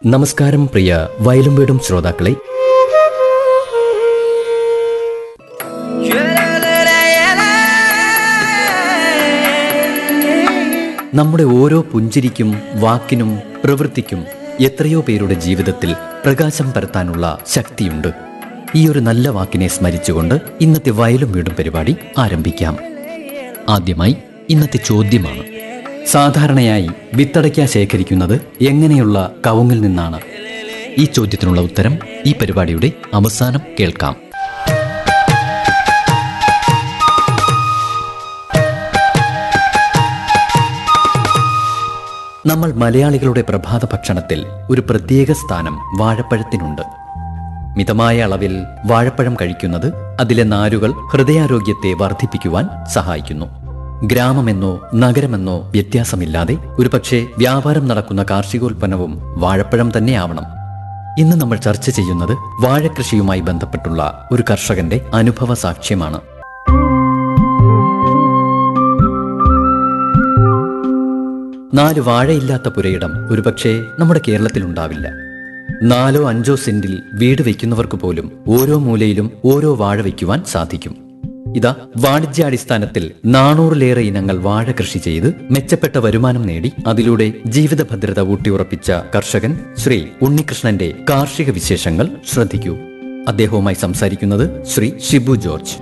നമസ്കാരം പ്രിയ വയലും വീടും ശ്രോതാക്കളെ നമ്മുടെ ഓരോ പുഞ്ചിരിക്കും വാക്കിനും പ്രവൃത്തിക്കും എത്രയോ പേരുടെ ജീവിതത്തിൽ പ്രകാശം പരത്താനുള്ള ശക്തിയുണ്ട് ഈ ഒരു നല്ല വാക്കിനെ സ്മരിച്ചുകൊണ്ട് ഇന്നത്തെ വയലും വീടും പരിപാടി ആരംഭിക്കാം ആദ്യമായി ഇന്നത്തെ ചോദ്യമാണ് സാധാരണയായി വിത്തടയ്ക്ക ശേഖരിക്കുന്നത് എങ്ങനെയുള്ള കവുങ്ങിൽ നിന്നാണ് ഈ ചോദ്യത്തിനുള്ള ഉത്തരം ഈ പരിപാടിയുടെ അവസാനം കേൾക്കാം നമ്മൾ മലയാളികളുടെ പ്രഭാത ഭക്ഷണത്തിൽ ഒരു പ്രത്യേക സ്ഥാനം വാഴപ്പഴത്തിനുണ്ട് മിതമായ അളവിൽ വാഴപ്പഴം കഴിക്കുന്നത് അതിലെ നാരുകൾ ഹൃദയാരോഗ്യത്തെ വർദ്ധിപ്പിക്കുവാൻ സഹായിക്കുന്നു ഗ്രാമമെന്നോ നഗരമെന്നോ വ്യത്യാസമില്ലാതെ ഒരുപക്ഷെ വ്യാപാരം നടക്കുന്ന കാർഷികോൽപ്പന്നവും വാഴപ്പഴം തന്നെയാവണം ഇന്ന് നമ്മൾ ചർച്ച ചെയ്യുന്നത് വാഴകൃഷിയുമായി ബന്ധപ്പെട്ടുള്ള ഒരു കർഷകന്റെ അനുഭവ സാക്ഷ്യമാണ് നാല് വാഴയില്ലാത്ത പുരയിടം ഒരുപക്ഷെ നമ്മുടെ കേരളത്തിൽ ഉണ്ടാവില്ല നാലോ അഞ്ചോ സെന്റിൽ വീട് വയ്ക്കുന്നവർക്ക് പോലും ഓരോ മൂലയിലും ഓരോ വാഴ വയ്ക്കുവാൻ സാധിക്കും ഇതാ വാണിജ്യാടിസ്ഥാനത്തിൽ നാനൂറിലേറെ ഇനങ്ങൾ വാഴ കൃഷി ചെയ്ത് മെച്ചപ്പെട്ട വരുമാനം നേടി അതിലൂടെ ജീവിത ഭദ്രത ഊട്ടിയുറപ്പിച്ച കർഷകൻ ശ്രീ ഉണ്ണികൃഷ്ണന്റെ കാർഷിക വിശേഷങ്ങൾ ശ്രദ്ധിക്കൂ അദ്ദേഹവുമായി സംസാരിക്കുന്നത് ശ്രീ ഷിബു ജോർജ്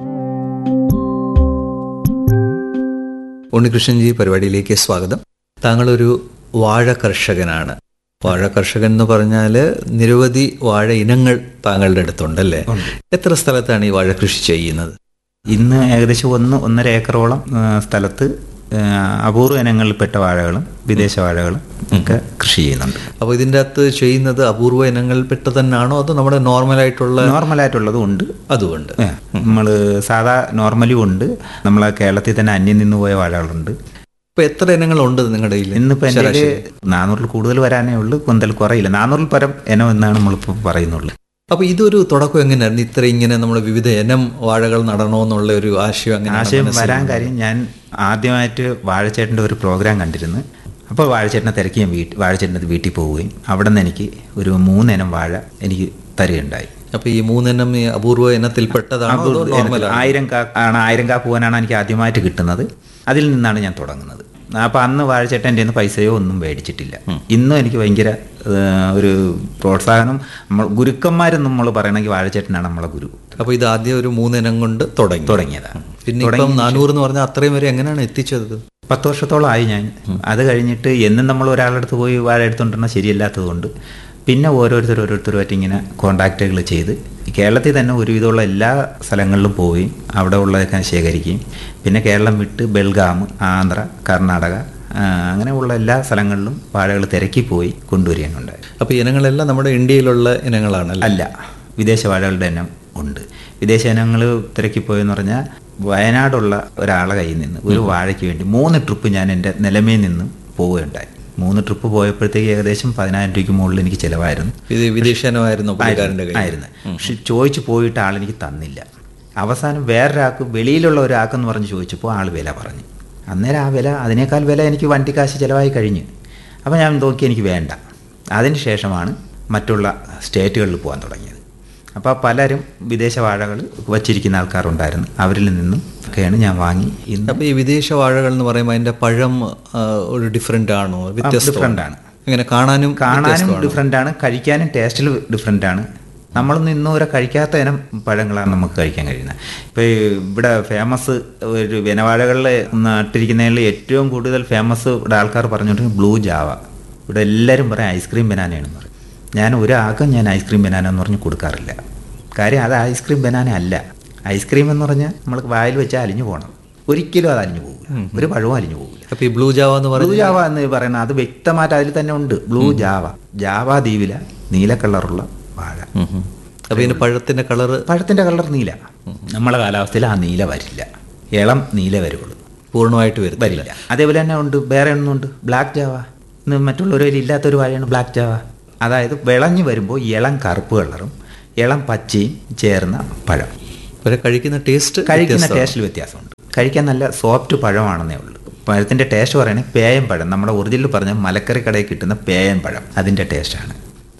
ഉണ്ണികൃഷ്ണൻജി പരിപാടിയിലേക്ക് സ്വാഗതം താങ്കളൊരു വാഴ കർഷകനാണ് വാഴ കർഷകൻ എന്ന് പറഞ്ഞാൽ നിരവധി വാഴ ഇനങ്ങൾ താങ്കളുടെ അടുത്തുണ്ടല്ലേ എത്ര സ്ഥലത്താണ് ഈ വാഴ കൃഷി ചെയ്യുന്നത് ഇന്ന് ഏകദേശം ഒന്ന് ഒന്നര ഏക്കറോളം ആ, സ്ഥലത്ത് ആ, അപൂർവ ഇനങ്ങളിൽപ്പെട്ട വാഴകളും വിദേശ വാഴകളും ഒക്കെ കൃഷി ചെയ്യുന്നുണ്ട് അപ്പോൾ ഇതിൻ്റെ അകത്ത് ചെയ്യുന്നത് അപൂർവ ഇനങ്ങളിൽപ്പെട്ട തന്നെയാണോ അതോ നമ്മുടെ നോർമലായിട്ടുള്ള നോർമലായിട്ടുള്ളതും ഉണ്ട് അതുകൊണ്ട് നമ്മൾ സാധാ നോർമലും ഉണ്ട് നമ്മളെ കേരളത്തിൽ തന്നെ അന്യം നിന്ന് പോയ വാഴകളുണ്ട് ഇപ്പൊ എത്ര ഇനങ്ങളുണ്ട് നിങ്ങളുടെ കയ്യിൽ ഇന്നിപ്പോൾ എൻ്റെ നാനൂറിൽ കൂടുതൽ വരാനേ ഉള്ളൂ കൊന്തൽ കുറയില്ല നാനൂറിൽ പരം ഇനം എന്നാണ് നമ്മളിപ്പോൾ പറയുന്നുള്ളൂ അപ്പൊ ഇതൊരു തുടക്കം എങ്ങനെയായിരുന്നു ഇത്ര ഇങ്ങനെ നമ്മൾ വിവിധ ഇനം വാഴകൾ നടണമെന്നുള്ള ഒരു ആശയം അങ്ങനെ ആശയം വരാൻ കാര്യം ഞാൻ ആദ്യമായിട്ട് വാഴച്ചേട്ടൻ്റെ ഒരു പ്രോഗ്രാം കണ്ടിരുന്നു അപ്പോൾ വാഴച്ചേട്ടനെ തിരക്കി ഞാൻ വീട്ടിൽ വാഴച്ചേട്ടൻ്റെ വീട്ടിൽ പോവുകയും അവിടെ നിന്ന് എനിക്ക് ഒരു മൂന്നിനം വാഴ എനിക്ക് തരികയുണ്ടായി അപ്പൊ ഈ മൂന്നെണ്ണം ഈ അപൂർവ ഇനത്തിൽപ്പെട്ടതാണോ അതോ നോർമൽ ആയിരം കാ ആണ് ആയിരം കാ പൂവാനാണ് എനിക്ക് ആദ്യമായിട്ട് കിട്ടുന്നത് അതിൽ നിന്നാണ് ഞാൻ തുടങ്ങുന്നത് അപ്പോൾ അന്ന് വാഴച്ചേട്ടൻ എൻ്റെ നിന്ന് പൈസയോ ഒന്നും മേടിച്ചിട്ടില്ല ഇന്നും എനിക്ക് ഭയങ്കര ഏഹ്, ഒരു പ്രോത്സാഹനം നമ്മൾ ഗുരുക്കന്മാരെന്ന് നമ്മൾ പറയണമെങ്കിൽ വാഴച്ചേട്ടനാണ് നമ്മളെ ഗുരു അപ്പൊ ഇത് ആദ്യം ഒരു മൂന്നിനം കൊണ്ട് തുടങ്ങി തുടങ്ങിയതാണ് പിന്നെ ഇപ്പം നാനൂറ് എന്ന് പറഞ്ഞാൽ അത്രയും വരെ എങ്ങനെയാണ് എത്തിച്ചത് പത്ത് വർഷത്തോളം ആയി ഞാൻ അത് കഴിഞ്ഞിട്ട് എന്നും നമ്മൾ ഒരാളുടെ അടുത്ത് പോയി വാഴ എടുത്തുകൊണ്ടിരുന്ന ശരിയല്ലാത്തതുകൊണ്ട് പിന്നെ ഓരോരുത്തർ ഓരോരുത്തരുമായിട്ട് ഇങ്ങനെ കോണ്ടാക്റ്റുകൾ ചെയ്ത് കേരളത്തിൽ തന്നെ ഒരുവിധമുള്ള എല്ലാ സ്ഥലങ്ങളിലും പോവുകയും അവിടെ ഉള്ളതൊക്കെ ശേഖരിക്കുകയും പിന്നെ കേരളം വിട്ട് ബെൽഗാം ആന്ധ്ര കർണാടക ആ, അങ്ങനെയുള്ള എല്ലാ സ്ഥലങ്ങളിലും വാഴകൾ തിരക്കി പോയി കൊണ്ടുവരികയുണ്ടായി അപ്പൊ ഇനങ്ങളെല്ലാം നമ്മുടെ ഇന്ത്യയിലുള്ള ഇനങ്ങളാണല്ലേ അല്ല വിദേശ വാഴകളുടെ എണ്ണം ഉണ്ട് വിദേശ ഇനങ്ങൾ തിരക്കിപ്പോയെന്ന് പറഞ്ഞാൽ വയനാടുള്ള ഒരാളെ കയ്യിൽ നിന്ന് ഒരു വാഴയ്ക്ക് വേണ്ടി മൂന്ന് ട്രിപ്പ് ഞാൻ എൻ്റെ നിലമയിൽ നിന്ന് പോവുകയുണ്ടായി മൂന്ന് ട്രിപ്പ് പോയപ്പോഴത്തേക്ക് ഏകദേശം പതിനായിരം രൂപയ്ക്ക് മുകളിൽ എനിക്ക് ചിലവായിരുന്നു ഇത് വിദേശീയനമായിരുന്നു പുള്ളിക്കാരൻ്റെ കയ്യിൽ ആയിരുന്നു പക്ഷെ ചോദിച്ചു പോയിട്ട് ആളെനിക്ക് തന്നില്ല അവസാനം വേറൊരാൾക്ക് വെളിയിലുള്ള ഒരാൾക്കെന്ന് പറഞ്ഞ് ചോദിച്ചപ്പോൾ ആൾ വില പറഞ്ഞു അന്നേരം ആ വില അതിനേക്കാൾ വില എനിക്ക് വണ്ടിക്കാശ് ചിലവായി കഴിഞ്ഞ് അപ്പോൾ ഞാൻ നോക്കി എനിക്ക് വേണ്ട അതിന് ശേഷമാണ് മറ്റുള്ള സ്റ്റേറ്റുകളിൽ പോകാൻ തുടങ്ങിയത് അപ്പോൾ പലരും വിദേശ വാഴകൾ വച്ചിരിക്കുന്ന ആൾക്കാരുണ്ടായിരുന്നു അവരിൽ നിന്നും ഒക്കെയാണ് ഞാൻ വാങ്ങി ഇന്ന് അപ്പൊ ഈ വിദേശ വാഴകൾ എന്ന് പറയുമ്പോൾ അതിന്റെ പഴം ആ, ഒരു ഡിഫറെന്റ് ആണോ വ്യത്യസ്തമാണ് different ആണ്. ഇങ്ങനെ കാണാനും കാണാനും വ്യത്യസ്തമാണോ? ഡിഫറെൻ്റ് ആണ് കഴിക്കാനും ടേസ്റ്റിൽ ഡിഫറെൻ്റ് ആണ് നമ്മളൊന്നും ഇന്നും വരെ കഴിക്കാത്ത ഇനം പഴങ്ങളാണ് നമുക്ക് കഴിക്കാൻ കഴിയുന്നത് ഇപ്പോൾ ഇവിടെ ഫേമസ് ഒരു വനവാഴകളിൽ നട്ടിരിക്കുന്നതിൽ ഏറ്റവും കൂടുതൽ ഫേമസ് ഇവിടെ ആൾക്കാർ പറഞ്ഞിട്ടുണ്ട് ബ്ലൂ ജാവ ഇവിടെ എല്ലാവരും പറയും ഐസ്ക്രീം ബനാനയാണെന്ന് പറയും ഞാൻ ഒരാൾക്കും ഞാൻ ഐസ്ക്രീം ബനാന എന്ന് പറഞ്ഞ് കൊടുക്കാറില്ല കാര്യം അത് ഐസ്ക്രീം ബനാന അല്ല ഐസ്ക്രീം എന്ന് പറഞ്ഞാൽ നമ്മൾ വായിൽ വെച്ചാൽ അലിഞ്ഞു പോകണം ഒരിക്കലും അത് അലിഞ്ഞു പോകില്ല ഒരു പഴവും അലിഞ്ഞു പോകില്ല അപ്പൊ ഈ ബ്ലൂ ജാവ എന്ന് ബ്ലൂ പറയുന്നത് ജാവ എന്ന് പറയുന്നത് അത് വ്യക്തമായിട്ട് അതിൽ തന്നെ ഉണ്ട് ബ്ലൂ ജാവ ജാവ ദ്വീപിലെ നീല കളറുള്ള വാഴ ഉം ഉം. അപ്പൊ ഇതിന്റെ പഴത്തിന്റെ കളറ് പഴത്തിന്റെ കളർ നീല നമ്മളെ കാലാവസ്ഥയിൽ ആ നീല വരില്ല ഇളം നീല വരുള്ളൂ പൂർണ്ണമായിട്ട് വരുന്നില്ല വരില്ല അതേപോലെ തന്നെ ഉണ്ട് വേറെ ഒന്നുണ്ട് ബ്ലാക്ക് ജാവ ഇന്ന് മറ്റുള്ളവരിൽ ഇല്ലാത്തൊരു വാഴയാണ് ബ്ലാക്ക് ജാവ അതായത് വിളഞ്ഞു വരുമ്പോൾ ഇളം കറുപ്പ് കളറും ഇളം പച്ചയും ചേർന്ന പഴം പക്ഷെ കഴിക്കുന്ന ടേസ്റ്റ് കഴിക്കുന്ന ടേസ്റ്റിൽ വ്യത്യാസമുണ്ട് കഴിക്കാൻ നല്ല സോഫ്റ്റ് പഴമാണെന്നേ ഉള്ളൂ പഴത്തിൻ്റെ ടേസ്റ്റ് പറയുന്നത് പേയൻ പഴം നമ്മുടെ ഒറിജിനൽ പറഞ്ഞ മലക്കറി കടയിൽ കിട്ടുന്ന പേയൻ പഴം അതിൻ്റെ ടേസ്റ്റാണ്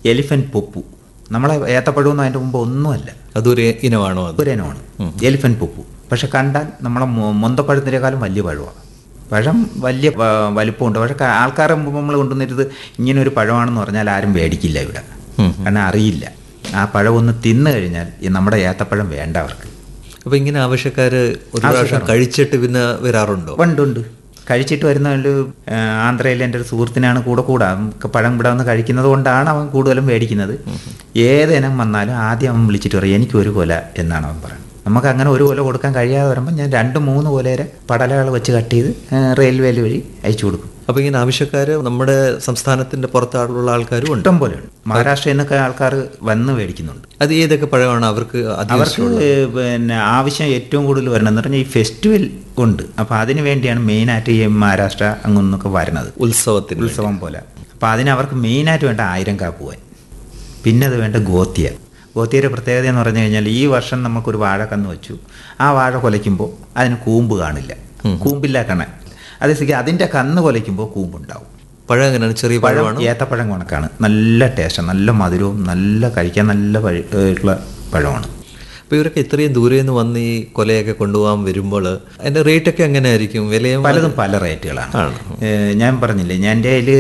എലിഫന്റ് പൊപ്പു നമ്മളെ ഏത്തപ്പഴമൊന്നും അതിൻ്റെ മുമ്പ് ഒന്നുമല്ല അതൊരു ഇനമാണോ അത് ഒരു ഇനമാണ് എലിഫന്റ് പൊപ്പു പക്ഷെ കണ്ടാൽ നമ്മളെ മൊ- മൊന്തപ്പഴത്തിനേക്കാളും വലിയ പഴമാണ് പഴം വലിയ വ- വലിപ്പമുണ്ട് പക്ഷെ ക- ആൾക്കാരെ മുമ്പ് നമ്മൾ കൊണ്ടുവന്നിട്ട് ഇങ്ങനെ ഒരു പഴമാണെന്ന് പറഞ്ഞാൽ ആരും മേടിക്കില്ല ഇവിടെ കാരണം അറിയില്ല ആ പഴം ഒന്ന് തിന്നു കഴിഞ്ഞാൽ ഈ നമ്മുടെ ഏത്തപ്പഴം വേണ്ട അവർക്ക് അപ്പൊ ഇങ്ങനെ ആവശ്യക്കാര് ഒരു പ്രാവശ്യം കഴിച്ചിട്ട് പിന്നെ വരാറുണ്ടോ ഉണ്ട് ഉണ്ട് കഴിച്ചിട്ട് വരുന്ന ഒരു ആ, ആന്ധ്രയിലെ എൻ്റെ ഒരു സുഹൃത്തിനാണ് കൂടെ കൂടെ അവൻ പഴം ഇവിടെ വന്ന് കഴിക്കുന്നത് കൊണ്ടാണ് അവൻ കൂടുതലും മേടിക്കുന്നത് ഏതിനം വന്നാലും ആദ്യം അവൻ വിളിച്ചിട്ട് പറയും എനിക്ക് ഒരു കൊല എന്നാണ് അവൻ പറയുന്നത് നമുക്ക് അങ്ങനെ ഒരു കൊല കൊടുക്കാൻ കഴിയാതെ വരുമ്പോൾ ഞാൻ രണ്ട് മൂന്ന് കൊലയുടെ പടലകൾ വെച്ച് കട്ട് ചെയ്ത് റെയിൽവേയിൽ വഴി അയച്ചു കൊടുക്കും അപ്പൊ ഇങ്ങനെ ആവശ്യക്കാര് നമ്മുടെ സംസ്ഥാനത്തിന്റെ പുറത്താളുള്ള ആൾക്കാരും ഉണ്ട് ഇഷ്ടം പോലെയുണ്ട് മഹാരാഷ്ട്രയിൽ നിന്നൊക്കെ ആൾക്കാർ വന്ന് മേടിക്കുന്നുണ്ട് അത് ഏതൊക്കെ പഴമാണ് അവർക്ക് അധികം അവർക്ക് പിന്നെ ആവശ്യം ഏറ്റവും കൂടുതൽ വരണമെന്ന് പറഞ്ഞാൽ ഈ ഫെസ്റ്റിവൽ ഉണ്ട് അപ്പോൾ അതിന് വേണ്ടിയാണ് മെയിനായിട്ട് ഈ മഹാരാഷ്ട്ര അങ്ങൊന്നൊക്കെ വരണത് ഉത്സവത്തിന് ഉത്സവം പോലെ അപ്പോൾ അതിന് അവർക്ക് മെയിനായിട്ട് വേണ്ട ആയിരം കാപ്പുവാൻ പിന്നെ അത് വേണ്ട ഗോത്തിയ ഗോത്തിയുടെ പ്രത്യേകത എന്ന് പറഞ്ഞു കഴിഞ്ഞാൽ ഈ വർഷം നമുക്കൊരു വാഴക്കന്ന് വെച്ചു ആ വാഴ കൊലയ്ക്കുമ്പോൾ അതിന് കൂമ്പ് കാണില്ല കൂമ്പില്ല കണ്ണൻ അതേസരിക്കും അതിൻ്റെ കന്ന് കൊലയ്ക്കുമ്പോൾ കൂമ്പുണ്ടാവും പഴം എങ്ങനെയാണ് ചെറിയ പഴം പഴമാണ് ഏത്തപ്പഴം കണക്കാണ് നല്ല ടേസ്റ്റാണ് നല്ല മധുരവും നല്ല കഴിക്കാൻ നല്ല പഴ- ഉള്ള പഴമാണ് അപ്പൊ ഇവരൊക്കെ ഇത്രയും ദൂരെ നിന്ന് വന്ന് ഈ കൊലയൊക്കെ കൊണ്ടുപോകാൻ വരുമ്പോൾ അതിന്റെ റേറ്റ് ഒക്കെ എങ്ങനെയായിരിക്കും വിലയും പലതും പല റേറ്റുകളാണ് ആണ്. ഏഹ് ഞാൻ പറഞ്ഞില്ലേ ഞാൻ എൻ്റെ കയ്യിൽ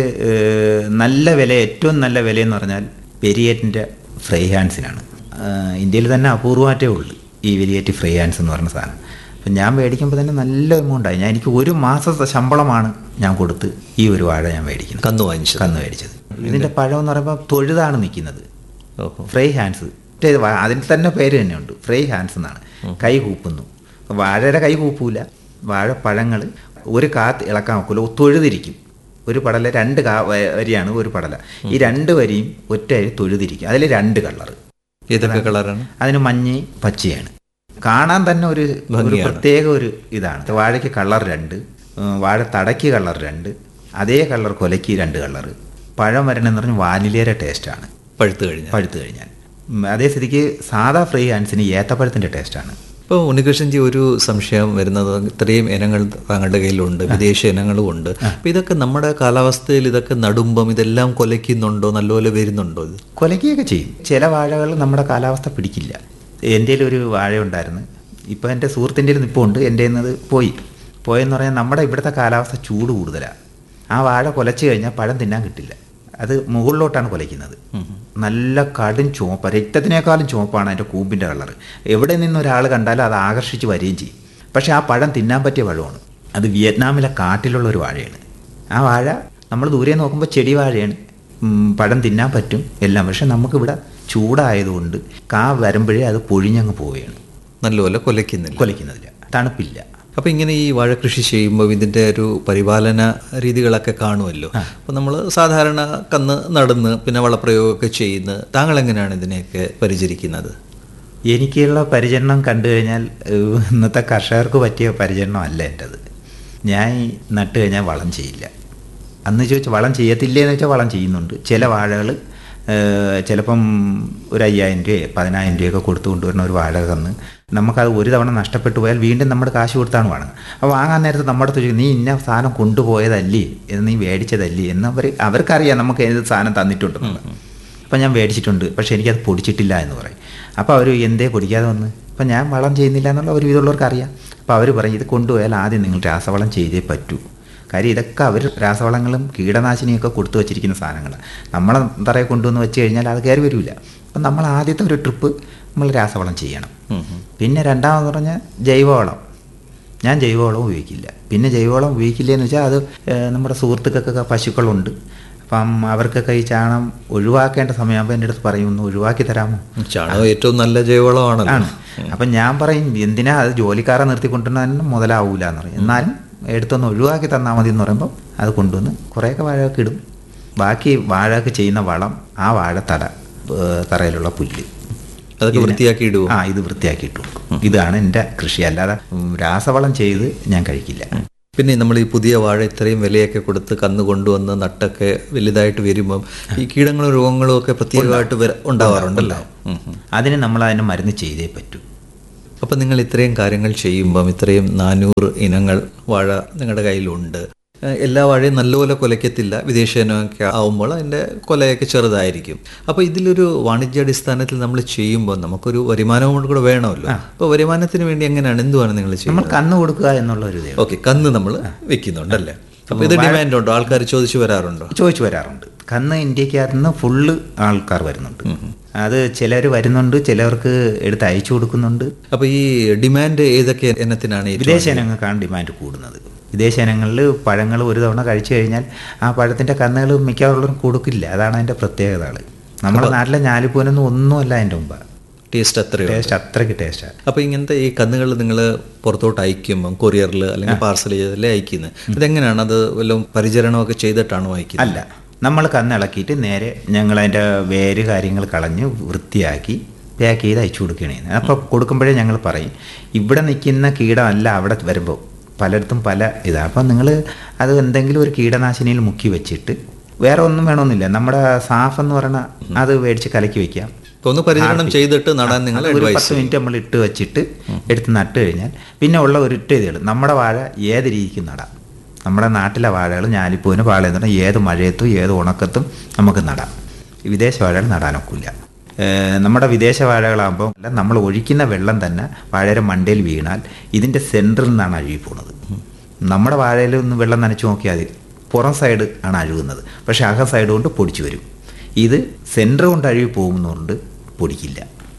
നല്ല വില ഏറ്റവും നല്ല വിലയെന്ന് പറഞ്ഞാൽ വെരിയേറ്റിൻ്റെ ഫ്രൈ ഹാൻഡ്സിനാണ് ഏഹ് ഇന്ത്യയിൽ തന്നെ അപൂർവമായിട്ടേ ഉള്ളൂ ഈ വെരിയേറ്റ് ഫ്രൈ ഹാൻഡ്സ് എന്ന് പറയുന്ന സാധനം അപ്പം ഞാൻ മേടിക്കുമ്പോൾ തന്നെ നല്ല എമൗണ്ടായി ഞാൻ എനിക്ക് ഒരു മാസത്തെ ശമ്പളമാണ് ഞാൻ കൊടുത്ത് ഈ ഒരു വാഴ ഞാൻ മേടിക്കുന്നത് കന്ന് വാങ്ങിച്ചത് കന്ന് മേടിച്ചത് ഇതിൻ്റെ പഴം എന്ന് പറയുമ്പോൾ തൊഴുതാണ് നിൽക്കുന്നത് ഓഹോ ഫ്രൈ ഹാൻഡ്സ് മറ്റേ വാ- അതിന് തന്നെ പേര് തന്നെയുണ്ട് ഫ്രൈ ഹാൻഡ്സ് എന്നാണ് കൈ കൂപ്പുന്നു വാഴയുടെ കൈ കൂപ്പൂല വാഴപ്പഴങ്ങൾ ഒരു കാത്ത് ഇളക്കാൻ ഒക്കില്ല തൊഴുതിരിക്കും ഒരു പടല രണ്ട് കാ വ- വരിയാണ് ഒരു പടല ഈ രണ്ട് വരിയും ഒറ്റ അരി തൊഴുതിരിക്കും അതിൽ രണ്ട് കളറ് ഏതൊക്കെ കളറാണ് അതിന് മഞ്ഞ പച്ചയാണ് കാണാൻ തന്നെ ഒരു ഒരു ഭംഗിയാണ്. പ്രത്യേക ഒരു ഇതാണ് വാഴയ്ക്ക് കളർ രണ്ട് ഉം, വാഴ തടയ്ക്ക് കളർ രണ്ട് അതേ കളർ കൊലയ്ക്ക് രണ്ട് കളറ് പഴം വരണമെന്ന് പറഞ്ഞാൽ വാനിലയുടെ ടേസ്റ്റാണ് പഴുത്ത് കഴിഞ്ഞാൽ പഴുത്ത് കഴിഞ്ഞാൽ ഉം, അതേ സ്ഥിതിക്ക് സാധാ ഫ്രൈ ഹാൻഡ്സിന് ഏത്തപ്പഴത്തിൻ്റെ ടേസ്റ്റാണ് ഇപ്പോൾ ഉണ്ണികൃഷ്ണൻജി ഒരു സംശയം വരുന്നത് ഇത്രയും ഇനങ്ങൾ താങ്കളുടെ കയ്യിലുണ്ട് വിദേശ ഇനങ്ങളും ഉണ്ട് അപ്പൊ ഇതൊക്കെ നമ്മുടെ കാലാവസ്ഥയിൽ ഇതൊക്കെ നടുമ്പം ഇതെല്ലാം കൊലയ്ക്കുന്നുണ്ടോ നല്ലപോലെ വരുന്നുണ്ടോ ഇത് കൊലയ്ക്കുകയൊക്കെ ചെയ്യും ചില വാഴകൾ നമ്മുടെ കാലാവസ്ഥ പിടിക്കില്ല എൻ്റെ ഒരു വാഴ ഉണ്ടായിരുന്നു ഇപ്പോൾ എൻ്റെ സുഹൃത്തിൻ്റെ ഇപ്പോൾ ഉണ്ട് എൻ്റെ അത് പോയി പോയെന്ന് പറഞ്ഞാൽ നമ്മുടെ ഇവിടുത്തെ കാലാവസ്ഥ ചൂട് കൂടുതലാണ് ആ വാഴ കുലച്ച് കഴിഞ്ഞാൽ പഴം തിന്നാൻ കിട്ടില്ല അത് മുകളിലോട്ടാണ് കുലയ്ക്കുന്നത് നല്ല കടും ചുവപ്പ് രക്തത്തിനേക്കാളും ചുവപ്പാണ് അതിൻ്റെ കൂമ്പിൻ്റെ കളർ എവിടെ നിന്ന് ഒരാൾ കണ്ടാലും അത് ആകർഷിച്ച് വരികയും ചെയ്യും പക്ഷേ ആ പഴം തിന്നാൻ പറ്റിയ പഴമാണ് അത് വിയറ്റ്നാമിലെ കാട്ടിലുള്ള ഒരു വാഴയാണ് ആ വാഴ നമ്മൾ ദൂരെ നോക്കുമ്പോൾ ചെടി വാഴയാണ് ഉം, പഴം തിന്നാൻ പറ്റും എല്ലാം പക്ഷെ നമുക്കിവിടെ ചൂടായതുകൊണ്ട് കാ വരുമ്പോഴേ അത് പൊഴിഞ്ഞങ്ങ് പോവുകയാണ് നല്ലപോലെ കൊലയ്ക്കുന്നില്ല കൊലയ്ക്കുന്നതില്ല തണുപ്പില്ല അപ്പൊ ഇങ്ങനെ ഈ വാഴ കൃഷി ചെയ്യുമ്പോൾ ഇതിന്റെ ഒരു പരിപാലന രീതികളൊക്കെ കാണുമല്ലോ അപ്പൊ നമ്മൾ സാധാരണ കന്ന് നടന്ന് പിന്നെ വളപ്രയോഗമൊക്കെ ചെയ്യുന്ന താങ്കൾ എങ്ങനെയാണ് ഇതിനെയൊക്കെ പരിചരിക്കുന്നത് എനിക്കുള്ള പരിചരണം കണ്ടു കഴിഞ്ഞാൽ ഏഹ്, ഇന്നത്തെ കർഷകർക്ക് പറ്റിയ പരിചരണം അല്ല എൻ്റെത് ഞാൻ ഈ നട്ട് കഴിഞ്ഞാൽ വളം ചെയ്യില്ല അന്ന് ചോദിച്ചാൽ വളം ചെയ്യത്തില്ലേ എന്ന് വെച്ചാൽ വളം ചെയ്യുന്നുണ്ട് ചില വാഴകൾ ചിലപ്പം ഒരു അയ്യായിരം രൂപയോ പതിനായിരം രൂപയൊക്കെ കൊടുത്തു കൊണ്ടുവരുന്ന ഒരു വാഴ തന്ന് നമുക്കത് ഒരു തവണ നഷ്ടപ്പെട്ടു പോയാൽ വീണ്ടും നമ്മുടെ കാശ് കൊടുത്താണ് വാങ്ങുന്നത് അപ്പോൾ വാങ്ങാൻ നേരത്ത് നമ്മുടെ അടുത്ത് ചോദിക്കും നീ ഇന്ന സാധനം കൊണ്ടുപോയതല്ലേ എന്ന് നീ മേടിച്ചതല്ലേ എന്ന് അവർ അവർക്കറിയാം നമുക്ക് ഏത് സാധനം തന്നിട്ടുണ്ടെന്നുള്ളത് അപ്പം ഞാൻ മേടിച്ചിട്ടുണ്ട് പക്ഷേ എനിക്കത് പൊടിച്ചിട്ടില്ല എന്ന് പറയും അപ്പോൾ അവർ എന്തേ പൊടിക്കാതെ വന്ന് അപ്പം ഞാൻ വളം ചെയ്യുന്നില്ല എന്നുള്ള ഒരു വിധമുള്ളവർക്ക് അറിയാം അപ്പോൾ അവർ പറയും ഇത് കൊണ്ടുപോയാൽ ആദ്യം നിങ്ങൾ രാസവളം ചെയ്തേ പറ്റൂ കാര്യം ഇതൊക്കെ അവർ രാസവളങ്ങളും കീടനാശിനിയൊക്കെ കൊടുത്തു വച്ചിരിക്കുന്ന സാധനങ്ങളാണ് നമ്മളെ തറയെ കൊണ്ടുവന്ന് വെച്ച് കഴിഞ്ഞാൽ അത് കയറി വരില്ല അപ്പം നമ്മൾ ആദ്യത്തെ ഒരു ട്രിപ്പ് നമ്മൾ രാസവളം ചെയ്യണം പിന്നെ രണ്ടാമെന്ന് പറഞ്ഞാൽ ജൈവവളം ഞാൻ ജൈവവളം ഉപയോഗിക്കില്ല പിന്നെ ജൈവവളം ഉപയോഗിക്കില്ല എന്ന് വെച്ചാൽ അത് ഏഹ്, നമ്മുടെ സുഹൃത്തുക്കൾക്കൊക്കെ പശുക്കളുണ്ട് അപ്പം അവർക്കൊക്കെ ഈ ചാണം ഒഴിവാക്കേണ്ട സമയമാകുമ്പോൾ എൻ്റെ അടുത്ത് പറയും ഒന്ന് ഒഴിവാക്കി തരാമോ ചാണകം ഏറ്റവും നല്ല ജൈവവളമാണല്ലോ ആണ് അപ്പം ഞാൻ പറയും എന്തിനാ അത് ജോലിക്കാരെ നിർത്തിക്കൊണ്ടുവന്ന മുതലാവൂല എന്ന് പറയും എന്നാലും എടുത്തൊന്ന് ഒഴിവാക്കി തന്നാൽ മതി എന്ന് പറയുമ്പോൾ അത് കൊണ്ടുവന്ന് കുറേയൊക്കെ വാഴയൊക്കെ ഇടും ബാക്കി വാഴക്ക് ചെയ്യുന്ന വളം ആ വാഴ തട ഏഹ്, തറയിലുള്ള പുല്ല് അതൊക്കെ ഇതിനെ- വൃത്തിയാക്കി ഇടുവോ? ആ ഇത് വൃത്തിയാക്കി ഇട്ടു കൊടുക്കും. ഇതാണ് എൻ്റെ കൃഷി അല്ലാതെ ഉം, രാസവളം ചെയ്ത് ഞാൻ കഴിക്കില്ല പിന്നെ നമ്മൾ ഈ പുതിയ വാഴ ഇത്രയും വിലയൊക്കെ കൊടുത്ത് കന്ന് കൊണ്ടുവന്ന് നട്ടൊക്കെ വലുതായിട്ട് വരുമ്പം ഈ കീടങ്ങളും രോഗങ്ങളും ഒക്കെ പ്രത്യേകമായിട്ട് വര- ഉണ്ടാവാറുണ്ടല്ലോ ഉം, ഉം. അതിന് നമ്മൾ അതിന് മരുന്ന് ചെയ്തേ പറ്റൂ അപ്പം നിങ്ങൾ ഇത്രയും കാര്യങ്ങൾ ചെയ്യുമ്പം ഇത്രയും നാനൂറ് ഇനങ്ങൾ വാഴ നിങ്ങളുടെ കയ്യിലുണ്ട് ഏഹ്, എല്ലാ വാഴയും നല്ലപോലെ കൊലയ്ക്കത്തില്ല വിദേശിനൊക്കെ ആവുമ്പോൾ അതിൻ്റെ കൊലയൊക്കെ ചെറുതായിരിക്കും അപ്പോൾ ഇതിലൊരു വാണിജ്യാടിസ്ഥാനത്തിൽ നമ്മൾ ചെയ്യുമ്പോൾ നമുക്കൊരു വരുമാനവും കൂടെ വേണമല്ലോ അപ്പോൾ വരുമാനത്തിന് വേണ്ടി എങ്ങനെയാണ് എന്തുവാണ് നിങ്ങൾ നമ്മൾ ചെയ്യുന്നത് കന്ന് കൊടുക്കുക എന്നുള്ള ഒരു ഇതേ ഉള്ളൂ. ഓക്കെ കന്ന് നമ്മൾ വെക്കുന്നുണ്ടല്ലേ അപ്പോൾ ഇത് ഡിമാൻഡ് ഉണ്ടോ ആൾക്കാർ ചോദിച്ചു വരാറുണ്ടോ ചോദിച്ചു വരാറുണ്ട് കന്ന് ഇന്ത്യക്കകത്ത് നിന്ന് ഫുള്ള് ആൾക്കാർ വരുന്നുണ്ട് അത് ചിലർ വരുന്നുണ്ട് ചിലവർക്ക് എടുത്ത് അയച്ചു കൊടുക്കുന്നുണ്ട് അപ്പോൾ ഈ ഡിമാൻഡ് ഏതൊക്കെ ഇനത്തിനാണ് ഏറ്റവും വിദേശ ഇനങ്ങൾക്കാണ് ഡിമാൻഡ് കൂടുന്നത് വിദേശ ഇനങ്ങളിൽ പഴങ്ങൾ ഒരു തവണ കഴിച്ചു കഴിഞ്ഞാൽ ആ പഴത്തിൻ്റെ കന്നുകൾ മിക്കവാറുള്ളവരും കൊടുക്കില്ല അതാണ് അതിൻ്റെ പ്രത്യേകതകൾ നമ്മുടെ നാട്ടിലെ ഞാലിപ്പൂനൊന്നും ഒന്നുമല്ല അതിൻ്റെ മുമ്പ് ടേസ്റ്റ് അത്രയോ ടേസ്റ്റ് അത്രയ്ക്ക് ടേസ്റ്റാണ് അപ്പോൾ ഇങ്ങനത്തെ ഈ കന്നുകൾ നിങ്ങൾ പുറത്തോട്ട് അയക്കുമ്പം കൊറിയറിൽ അല്ലെങ്കിൽ പാർസൽ ചെയ്തല്ലേ അയക്കുന്നത് ഇതെങ്ങനെയാണ് അത് വല്ലതും പരിചരണമൊക്കെ ചെയ്തിട്ടാണോ അയക്കുന്നത് അല്ല നമ്മൾ കന്നിളക്കിയിട്ട് നേരെ ഞങ്ങൾ അതിൻ്റെ വേര് കാര്യങ്ങൾ കളഞ്ഞ് വൃത്തിയാക്കി പാക്ക് ചെയ്ത് അയച്ചു കൊടുക്കുകയാണ് ചെയ്യുന്നത് അപ്പോൾ കൊടുക്കുമ്പോഴേ ഞങ്ങൾ പറയും ഇവിടെ നിൽക്കുന്ന കീടമല്ല അവിടെ വരുമ്പോൾ പലയിടത്തും പല ഇതാണ് അപ്പം നിങ്ങൾ അത് എന്തെങ്കിലും ഒരു കീടനാശിനിയിൽ മുക്കി വെച്ചിട്ട് വേറെ ഒന്നും വേണമെന്നില്ല നമ്മുടെ സാഫ് എന്ന് പറയുന്ന അത് മേടിച്ച് കലക്കി വെക്കാം അപ്പോൾ ഒന്ന് പരിചരണം ചെയ്തിട്ട് നടാൻ നിങ്ങൾ ഒരു അഡ്വൈസ് പത്ത് മിനിറ്റ് നമ്മൾ ഇട്ട് വെച്ചിട്ട് എടുത്ത് നട്ട് കഴിഞ്ഞാൽ പിന്നെ ഉള്ള ഒരു ഇട്ട് ഇതേ ഉള്ളൂ നമ്മുടെ വാഴ ഏത് രീതിക്ക് നടാം നമ്മുടെ നാട്ടിലെ വാഴകൾ ഞാലിപ്പൂവിന് പാളയെന്ന് പറഞ്ഞാൽ ഏത് മഴയത്തും ഏത് ഉണക്കത്തും നമുക്ക് നടാം ഈ വിദേശ വാഴകൾ നടാനൊക്കില്ല നമ്മുടെ വിദേശ വാഴകളാകുമ്പോൾ നമ്മൾ ഒഴിക്കുന്ന വെള്ളം തന്നെ വാഴയുടെ മണ്ടയിൽ വീണാൽ ഇതിൻ്റെ സെൻറ്ററിൽ നിന്നാണ് അഴുകി പോകുന്നത് നമ്മുടെ വാഴയിൽ ഒന്ന് വെള്ളം നനച്ച് നോക്കിയാൽ മതി പുറം സൈഡ് ആണ് അഴുകുന്നത് പക്ഷേ അകം സൈഡ് കൊണ്ട് പൊടിച്ചു വരും ഇത് സെൻറ്റർ കൊണ്ട് അഴുകി പോകുന്നതുകൊണ്ട് പൊടിക്കില്ല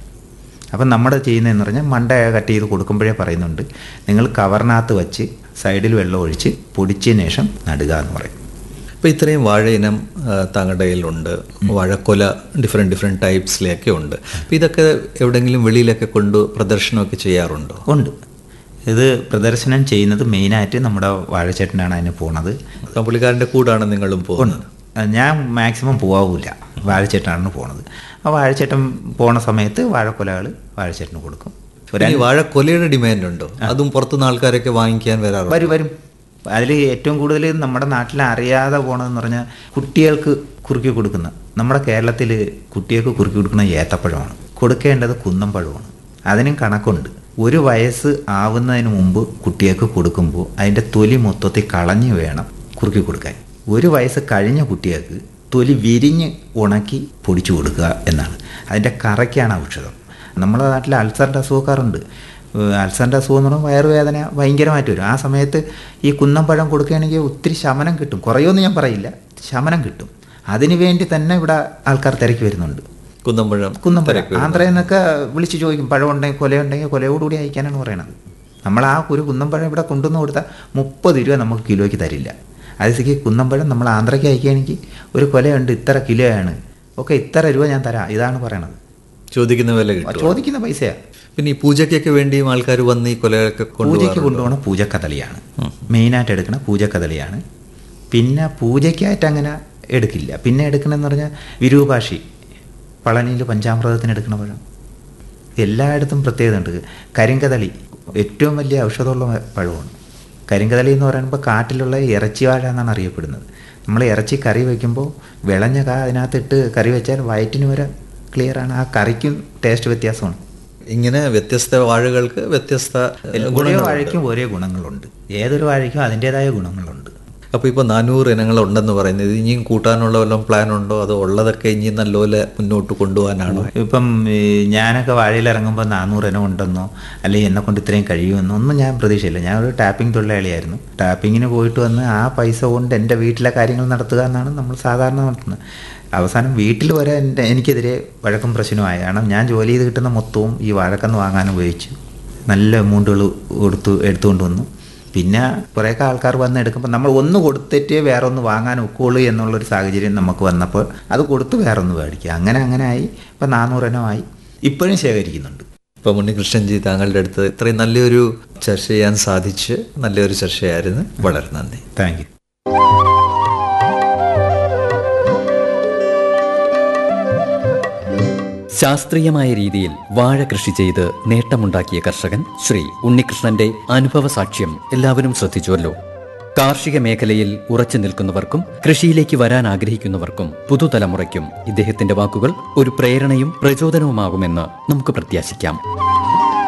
അപ്പം നമ്മുടെ ചെയ്യുന്നതെന്ന് പറഞ്ഞാൽ മണ്ട കട്ട് ചെയ്ത് കൊടുക്കുമ്പോഴേ പറയുന്നുണ്ട് നിങ്ങൾ കവറിനകത്ത് വെച്ച് സൈഡിൽ വെള്ളം ഒഴിച്ച് പൊടിച്ചതിന് ശേഷം നടുക എന്ന് പറയും അപ്പോൾ ഇത്രയും വാഴ ഇനം ആ, താങ്കളുടെ കയ്യിലുണ്ട് വാഴക്കൊല ഡിഫറെൻറ്റ് ഡിഫറെൻറ്റ് ടൈപ്സിലൊക്കെ ഉണ്ട് അപ്പോൾ ഇതൊക്കെ എവിടെയെങ്കിലും വെളിയിലൊക്കെ കൊണ്ട് പ്രദർശനമൊക്കെ ചെയ്യാറുണ്ടോ ഉണ്ട് ഇത് പ്രദർശനം ചെയ്യുന്നത് മെയിനായിട്ട് നമ്മുടെ വാഴച്ചേട്ടനാണ് അതിന് പോണത് അപ്പോൾ പുള്ളിക്കാരൻ്റെ കൂടാണ് നിങ്ങളും പോകുന്നത് ഞാൻ മാക്സിമം പോവാവില്ല വാഴച്ചേട്ടനാണ് പോണത് ആ വാഴച്ചേട്ടൻ പോണ സമയത്ത് വാഴക്കൊലകൾ വാഴച്ചേട്ടന് കൊടുക്കും ഒരു ഈ വാഴക്കൊലയുടെ ഡിമാൻഡ് ഉണ്ടോ അതും പുറത്തുനിന്ന് ആൾക്കാരൊക്കെ വാങ്ങിക്കാൻ വരാറുണ്ട് വരും വരും അതിൽ ഏറ്റവും കൂടുതൽ നമ്മുടെ നാട്ടിൽ അറിയാതെ പോണതെന്ന് പറഞ്ഞാൽ കുട്ടികൾക്ക് കുറുക്കി കൊടുക്കുന്ന നമ്മുടെ കേരളത്തിൽ കുട്ടികൾക്ക് കുറുക്കി കൊടുക്കുന്ന ഏത്തപ്പഴമാണ് കൊടുക്കേണ്ടത് കുന്നമ്പഴമാണ് അതിനും കണക്കുണ്ട് ഒരു വയസ്സ് ആവുന്നതിന് മുമ്പ് കുട്ടികൾക്ക് കൊടുക്കുമ്പോൾ അതിൻ്റെ തൊലി മൊത്തത്തിൽ കളഞ്ഞ് വേണം കുറുക്കി കൊടുക്കാൻ ഒരു വയസ്സ് കഴിഞ്ഞ കുട്ടികൾക്ക് തൊലി വിരിഞ്ഞ് ഉണക്കി പൊടിച്ചു കൊടുക്കുക എന്നാണ് അതിൻ്റെ കറയ്ക്കാണ് ഔഷധം നമ്മുടെ നാട്ടിൽ അൾസറിൻ്റെ അസുഖക്കാരുണ്ട് ഏഹ് അൾസറിൻ്റെ അസുഖം എന്ന് പറയുമ്പോൾ വയറുവേദന ഭയങ്കരമായിട്ട് വരും ആ സമയത്ത് ഈ കുന്നമ്പഴം കൊടുക്കുകയാണെങ്കിൽ ഒത്തിരി ശമനം കിട്ടും കുറയുമെന്ന് ഞാൻ പറയില്ല ശമനം കിട്ടും അതിനു വേണ്ടി തന്നെ ഇവിടെ ആൾക്കാർ തിരക്കി വരുന്നുണ്ട് കുന്നമ്പഴം കുന്നമ്പഴം ആന്ധ്രയിൽ നിന്നൊക്കെ വിളിച്ച് ചോദിക്കും പഴം ഉണ്ടെങ്കിൽ കൊലയുണ്ടെങ്കിൽ കൊലയോടുകൂടി അയക്കാനാണ് പറയണത് നമ്മൾ ആ ഒരു കുന്നമ്പഴം ഇവിടെ കൊണ്ടുവന്ന് കൊടുത്താൽ മുപ്പത് രൂപ നമുക്ക് കിലോയ്ക്ക് തരില്ല അതിലേക്ക് കുന്നമ്പഴം നമ്മൾ ആന്ധ്രയ്ക്ക് അയക്കുകയാണെങ്കിൽ ഒരു കൊലയുണ്ട് ഇത്ര കിലോയാണ് ഓക്കെ ഇത്ര രൂപ ഞാൻ തരാം ഇതാണ് പറയണത് ചോദിക്കുന്ന വില കിട്ടും ചോദിക്കുന്ന പൈസയാണ് പിന്നെ ഈ പൂജയ്ക്കൊക്കെ വേണ്ടിയും ആൾക്കാർ വന്ന് ഈ കൊലയൊക്കെ പൂജയ്ക്ക് കൊണ്ടുപോകാറുണ്ട് കൊണ്ടുപോകണ പൂജക്കദളിയാണ് മെയിനായിട്ട് എടുക്കണ പൂജക്കദളിയാണ് പിന്നെ പൂജയ്ക്കായിട്ട് അങ്ങനെ എടുക്കില്ല പിന്നെ എടുക്കണമെന്ന് പറഞ്ഞാൽ വിരൂപാക്ഷി പളനിയിൽ പഞ്ചാമൃതത്തിന് എടുക്കണ പഴം എല്ലായിടത്തും പ്രത്യേകത ഉണ്ട് കരിങ്കദളി ഏറ്റവും വലിയ ഔഷധമുള്ള പഴമാണ് കരിങ്കദളി എന്ന് പറയുമ്പോൾ കാട്ടിലുള്ള ഇറച്ചി വാഴ എന്നാണ് അറിയപ്പെടുന്നത് നമ്മൾ ഇറച്ചി കറി വയ്ക്കുമ്പോൾ വിളഞ്ഞ കാ അതിനകത്തിട്ട് കറി വെച്ചാൽ വയറ്റിന് വരെ ക്ലിയറാണ് ആ കറിക്കും ടേസ്റ്റ് വ്യത്യാസമാണ് ഇങ്ങനെ വ്യത്യസ്ത വാഴകൾക്ക് വ്യത്യസ്ത ഓരോ ഗുണങ്ങളുണ്ട് വാഴയ്ക്കും ഓരോ ഗുണങ്ങളുണ്ട് ഏതൊരു വാഴയ്ക്കും അതിൻ്റെതായ ഗുണങ്ങളുണ്ട് അപ്പോൾ ഇപ്പോൾ നാനൂറ് ഇനങ്ങൾ ഉണ്ടെന്ന് പറയുന്നത് ഇനിയും കൂട്ടാനുള്ള വല്ലതും പ്ലാൻ ഉണ്ടോ അതോ ഉള്ളതൊക്കെ ഇനി നല്ലപോലെ മുന്നോട്ട് കൊണ്ടുപോകാനാണോ ഇപ്പം ഈ ഞാനൊക്കെ വാഴയിൽ ഇറങ്ങുമ്പോൾ നാനൂറ് ഇനം ഉണ്ടെന്നോ അല്ലെങ്കിൽ എന്നെ കൊണ്ട് ഇത്രയും കഴിയുമെന്നോ ഒന്നും ഞാൻ പ്രതീക്ഷയില്ല ഞാൻ ഒരു ടാപ്പിംഗ് തൊഴിലാളിയായിരുന്നു ടാപ്പിങ്ങിന് പോയിട്ട് വന്ന് ആ പൈസ കൊണ്ട് എൻ്റെ വീട്ടിലെ കാര്യങ്ങൾ നടത്തുക എന്നാണ് നമ്മൾ സാധാരണ നടത്തുന്നത് അവസാനം വീട്ടിൽ വരെ എൻ്റെ എനിക്കെതിരെ വഴക്കും പ്രശ്നമായി കാരണം ഞാൻ ജോലി ചെയ്ത് കിട്ടുന്ന മൊത്തവും ഈ വാഴക്കന്ന് വാങ്ങാൻ ഉപയോഗിച്ചു നല്ല എമൗണ്ടുകൾ കൊടുത്തു എടുത്തുകൊണ്ട് വന്നു പിന്നെ കുറേയൊക്കെ ആൾക്കാർ വന്ന് എടുക്കുമ്പോൾ നമ്മൾ ഒന്ന് കൊടുത്തിട്ടേ വേറെ ഒന്ന് വാങ്ങാൻ ഒക്കുള്ളൂ എന്നുള്ളൊരു സാഹചര്യം നമുക്ക് വന്നപ്പോൾ അത് കൊടുത്ത് വേറെ ഒന്ന് മേടിക്കുക അങ്ങനെ അങ്ങനെ ആയി ഇപ്പം നാനൂറെണ്ണമായി ഇപ്പോഴും ശേഖരിക്കുന്നുണ്ട് ഇപ്പോൾ ഉണ്ണികൃഷ്ണൻജി താങ്കളുടെ അടുത്ത് ഇത്രയും നല്ലൊരു ചർച്ച ചെയ്യാൻ സാധിച്ച് നല്ലൊരു ചർച്ചയായിരുന്നു വളരെ നന്ദി താങ്ക് യു ശാസ്ത്രീയമായ രീതിയിൽ വാഴ കൃഷി ചെയ്ത് നേട്ടമുണ്ടാക്കിയ കർഷകൻ ശ്രീ ഉണ്ണികൃഷ്ണന്റെ അനുഭവ സാക്ഷ്യം എല്ലാവരും ശ്രദ്ധിച്ചുവല്ലോ കാർഷിക മേഖലയിൽ ഉറച്ചു നിൽക്കുന്നവർക്കും കൃഷിയിലേക്ക് വരാൻ ആഗ്രഹിക്കുന്നവർക്കും പുതുതലമുറയ്ക്കും ഇദ്ദേഹത്തിന്റെ വാക്കുകൾ ഒരു പ്രേരണയും പ്രചോദനവുമാകുമെന്ന് നമുക്ക് പ്രത്യാശിക്കാം